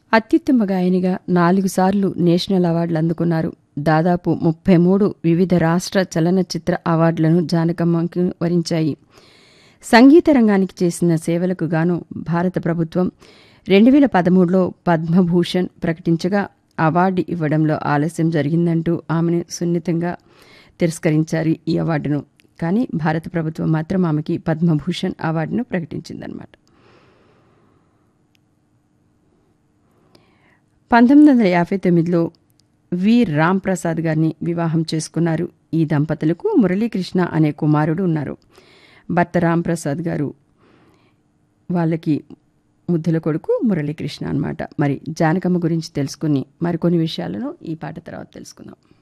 అత్యుత్తమ గాయనిగా నాలుగు సార్లు నేషనల్ అవార్డులు అందుకున్నారు దాదాపు ముప్పై మూడు వివిధ రాష్ట్ర చలనచిత్ర అవార్డులను జానకమ్మకి వరించాయి సంగీత రంగానికి చేసిన సేవలకు గాను భారత ప్రభుత్వం రెండు వేల పదమూడులో పద్మభూషణ్ ప్రకటించగా అవార్డు ఇవ్వడంలో ఆలస్యం జరిగిందంటూ ఆమెను సున్నితంగా తిరస్కరించారు ఈ అవార్డును కానీ భారత ప్రభుత్వం మాత్రం ఆమెకి పద్మభూషణ్ అవార్డును ప్రకటించిందనమాట పంతొమ్మిది వందల యాభై తొమ్మిదిలో వి రామ్ ప్రసాద్ గారిని వివాహం చేసుకున్నారు ఈ దంపతులకు మురళీకృష్ణ అనే కుమారుడు ఉన్నారు భర్త రామ్ ప్రసాద్ గారు వాళ్ళకి ముద్దుల కొడుకు మురళీకృష్ణ అన్నమాట మరి జానకమ్మ గురించి తెలుసుకుని మరికొన్ని విషయాలను ఈ పాట తర్వాత తెలుసుకుందాం